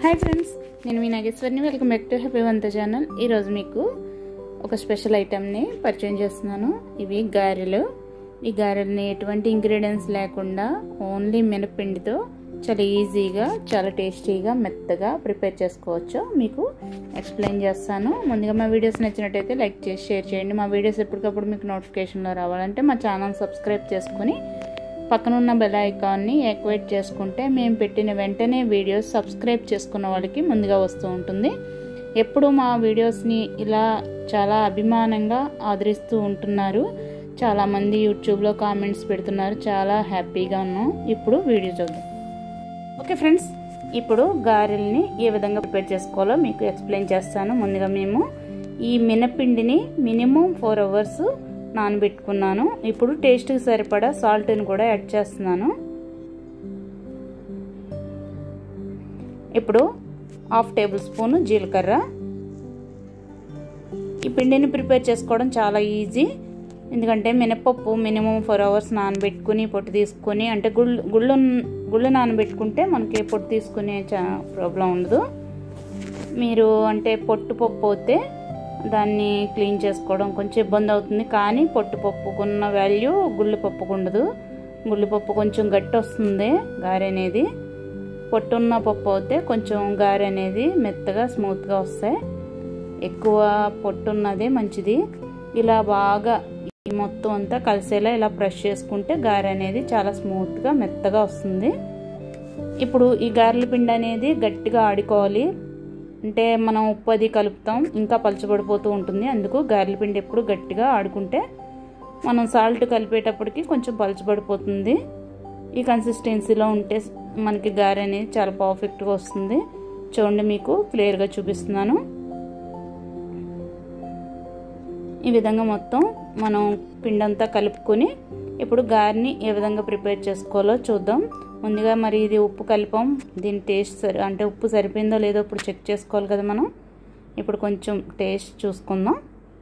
hi friends నేను మీ నాగేశ్వరిని వెల్కమ్ బ్యాక్ టు హ్యాపీ వంత ఛానల్ ఈరోజు మీకు ఒక స్పెషల్ ఐటెంని పరిచయం చేస్తున్నాను ఇవి గారెలు ఈ గారెల్ని ఎటువంటి ఇంగ్రీడియంట్స్ లేకుండా ఓన్లీ మినపిండితో చాలా ఈజీగా చాలా టేస్టీగా మెత్తగా ప్రిపేర్ చేసుకోవచ్చు మీకు ఎక్స్ప్లెయిన్ చేస్తాను ముందుగా మా వీడియోస్ నచ్చినట్టయితే లైక్ చేసి షేర్ చేయండి మా వీడియోస్ ఎప్పటికప్పుడు మీకు నోటిఫికేషన్లో రావాలంటే మా ఛానల్ సబ్స్క్రైబ్ చేసుకొని పక్కనున్న బెల్ ఐకాన్ని యాక్టివేట్ చేసుకుంటే మేము పెట్టిన వెంటనే వీడియోస్ సబ్స్క్రైబ్ చేసుకున్న వాళ్ళకి ముందుగా వస్తూ ఉంటుంది ఎప్పుడు మా వీడియోస్ని ఇలా చాలా అభిమానంగా ఆదరిస్తూ ఉంటున్నారు చాలామంది యూట్యూబ్లో కామెంట్స్ పెడుతున్నారు చాలా హ్యాపీగా ఉన్నాం ఇప్పుడు వీడియో చూద్దాం ఓకే ఫ్రెండ్స్ ఇప్పుడు గారెల్ని ఏ విధంగా ప్రిపేర్ చేసుకోవాలో మీకు ఎక్స్ప్లెయిన్ చేస్తాను ముందుగా మేము ఈ మినపిండిని మినిమం ఫోర్ అవర్స్ నానబెట్టుకున్నాను ఇప్పుడు టేస్ట్కి సరిపడా సాల్ట్ని కూడా యాడ్ చేస్తున్నాను ఇప్పుడు హాఫ్ టేబుల్ స్పూన్ జీలకర్ర ఈ పిండిని ప్రిపేర్ చేసుకోవడం చాలా ఈజీ ఎందుకంటే మినపప్పు మినిమం ఫోర్ అవర్స్ నానబెట్టుకుని పొట్టు తీసుకొని అంటే గుళ్ళు గుళ్ళు గుళ్ళు నానబెట్టుకుంటే మనకి పొట్టు తీసుకునే ప్రాబ్లం ఉండదు మీరు అంటే పొట్టు పప్పు అయితే దాన్ని క్లీన్ చేసుకోవడం కొంచెం ఇబ్బంది అవుతుంది కానీ పొట్టు పప్పుకున్న వాల్యూ గుళ్ళు పప్పుకు ఉండదు గుళ్ళు పప్పు కొంచెం గట్టి వస్తుంది గారె అనేది పొట్టున్న పప్పు అయితే కొంచెం గారె అనేది మెత్తగా స్మూత్గా వస్తాయి ఎక్కువ పొట్టున్నదే మంచిది ఇలా బాగా ఈ మొత్తం అంతా కలిసేలా ఇలా బ్రష్ చేసుకుంటే గారె అనేది చాలా స్మూత్గా మెత్తగా వస్తుంది ఇప్పుడు ఈ గారెల పిండి అనేది గట్టిగా ఆడుకోవాలి అంటే మనం ఉప్పు అది కలుపుతాం ఇంకా పలచబడిపోతూ ఉంటుంది అందుకు గారెల పిండి ఎప్పుడు గట్టిగా ఆడుకుంటే మనం సాల్ట్ కలిపేటప్పటికి కొంచెం పలచబడిపోతుంది ఈ కన్సిస్టెన్సీలో ఉంటే మనకి గారె అనేది చాలా పర్ఫెక్ట్గా వస్తుంది చూడండి మీకు క్లియర్గా చూపిస్తున్నాను ఈ విధంగా మొత్తం మనం పిండంతా కలుపుకొని ఇప్పుడు గారిని ఏ విధంగా ప్రిపేర్ చేసుకోవాలో చూద్దాం ముందుగా మరి ఇది ఉప్పు కలిపాం దీని టేస్ట్ సరి అంటే ఉప్పు సరిపోయిందో లేదో ఇప్పుడు చెక్ చేసుకోవాలి కదా మనం ఇప్పుడు కొంచెం టేస్ట్ చూసుకుందాం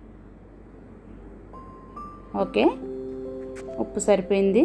ఓకే ఉప్పు సరిపోయింది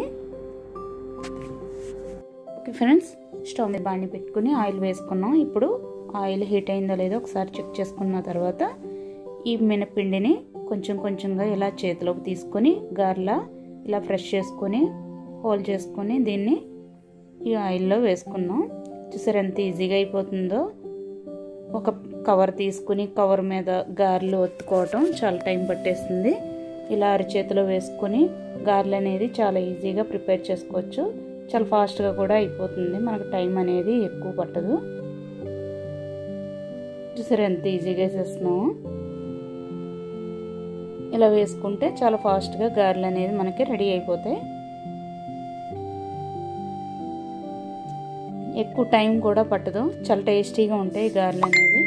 ఓకే ఫ్రెండ్స్ స్టవ్ మీద బాండి పెట్టుకుని ఆయిల్ వేసుకున్నాం ఇప్పుడు ఆయిల్ హీట్ అయిందో లేదో ఒకసారి చెక్ చేసుకున్న తర్వాత ఈ మినపిండిని కొంచెం కొంచెంగా ఇలా చేతిలోకి తీసుకొని గార్లా ఇలా ఫ్రెష్ చేసుకొని హోల్ చేసుకొని దీన్ని ఈ ఆయిల్లో వేసుకున్నాం చూసారు ఎంత ఈజీగా అయిపోతుందో ఒక కవర్ తీసుకుని కవర్ మీద గారెలు ఒత్తుకోవటం చాలా టైం పట్టేస్తుంది ఇలా అరిచేతిలో వేసుకొని గారెలు అనేది చాలా ఈజీగా ప్రిపేర్ చేసుకోవచ్చు చాలా ఫాస్ట్గా కూడా అయిపోతుంది మనకు టైం అనేది ఎక్కువ పట్టదు చూసారు ఎంత ఈజీగా వేసేస్తున్నాము ఇలా వేసుకుంటే చాలా ఫాస్ట్గా గారెలు అనేది మనకి రెడీ అయిపోతాయి ఎక్కువ టైం కూడా పట్టదు చాలా టేస్టీగా ఉంటాయి గారెలు అనేవి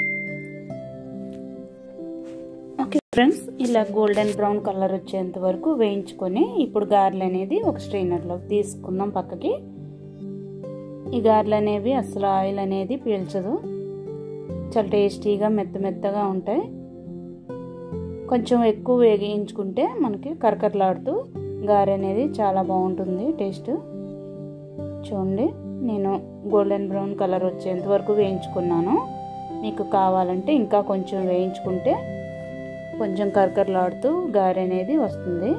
ఓకే ఫ్రెండ్స్ ఇలా గోల్డెన్ బ్రౌన్ కలర్ వచ్చేంత వరకు వేయించుకొని ఇప్పుడు గారెలు అనేది ఒక స్ట్రైనర్లోకి తీసుకుందాం పక్కకి ఈ గారెలు అనేవి అసలు ఆయిల్ అనేది పీల్చదు చాలా టేస్టీగా మెత్త మెత్తగా ఉంటాయి కొంచెం ఎక్కువ వేగించుకుంటే మనకి కరకరలాడుతూ గారె అనేది చాలా బాగుంటుంది టేస్ట్ చూడండి నేను గోల్డెన్ బ్రౌన్ కలర్ వచ్చేంత వరకు వేయించుకున్నాను మీకు కావాలంటే ఇంకా కొంచెం వేయించుకుంటే కొంచెం కరకరలాడుతూ గారె అనేది వస్తుంది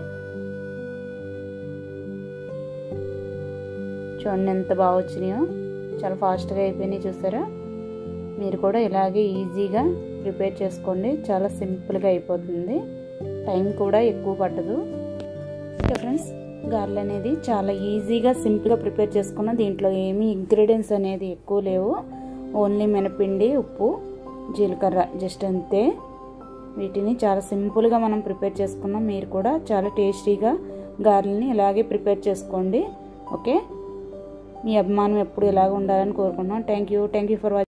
చూడండి ఎంత బాగా వచ్చినాయో చాలా ఫాస్ట్గా అయిపోయినాయి చూసారా మీరు కూడా ఇలాగే ఈజీగా ప్రిపేర్ చేసుకోండి చాలా సింపుల్గా అయిపోతుంది టైం కూడా ఎక్కువ పట్టదు ఓకే ఫ్రెండ్స్ గారెలు అనేది చాలా ఈజీగా సింపుల్గా ప్రిపేర్ చేసుకున్న దీంట్లో ఏమీ ఇంగ్రీడియంట్స్ అనేది ఎక్కువ లేవు ఓన్లీ మినపిండి ఉప్పు జీలకర్ర జస్ట్ అంతే వీటిని చాలా సింపుల్గా మనం ప్రిపేర్ చేసుకున్నాం మీరు కూడా చాలా టేస్టీగా గారెల్ని ఇలాగే ప్రిపేర్ చేసుకోండి ఓకే మీ అభిమానం ఎప్పుడు ఇలాగ ఉండాలని కోరుకుంటున్నాం thank you thank you for watching